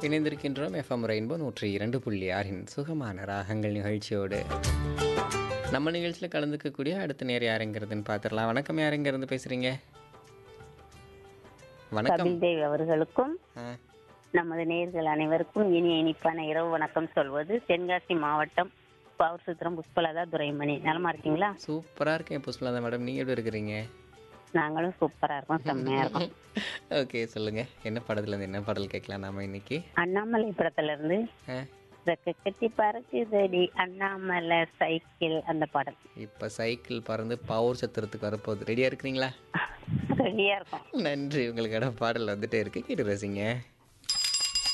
இணைந்திருக்கின்றோம் FM rainbow நூற்றி இரண்டு புள்ளி ஆறின் சுகமான ராகங்கள் நிகழ்ச்சியோடு நம்ம நிகழ்ச்சியில் கலந்துக்கக்கூடிய அடுத்த நேர் யாருங்கிறதுன்னு பார்த்துடலாம் வணக்கம் யாருங்க இருந்து பேசுறீங்க வணக்கம் கபில் தேவ் அவர்களுக்கும் ஆ, நமது நேர்கள் அனைவருக்கும் இனிய இனிப்பான இரவு வணக்கம் சொல்வது தென்காசி மாவட்டம் பவர் சுத்திரம் புஷ்பலதா துரைமணி நலமா இருக்கீங்களா சூப்பரா இருக்கேன் புஷ்பலதா மேடம் நீங்க எப்படி இருக்கிறீங்க நாங்களும் சூப்பரா இருக்கோம் செம்மையா இருக்கோம் ஓகே சொல்லுங்க என்ன படத்துல இருந்து என்ன பாடல் கேட்கலாம் நாம இன்னைக்கு அண்ணாமலை படத்துல இருந்து ஆ, ரெக்க கட்டி பறக்குதடி அண்ணாமலை சைக்கிள் அந்த பாடல் இப்ப சைக்கிள் பறந்து பவர் சத்திரத்துக்கு வரப்போகுது ரெடியா இருக்கிறீங்களா ரெடியா இருக்கும் நன்றி உங்களுக்கான பாடல் வந்துட்டே இருக்கு கேட்டு ரசிங்க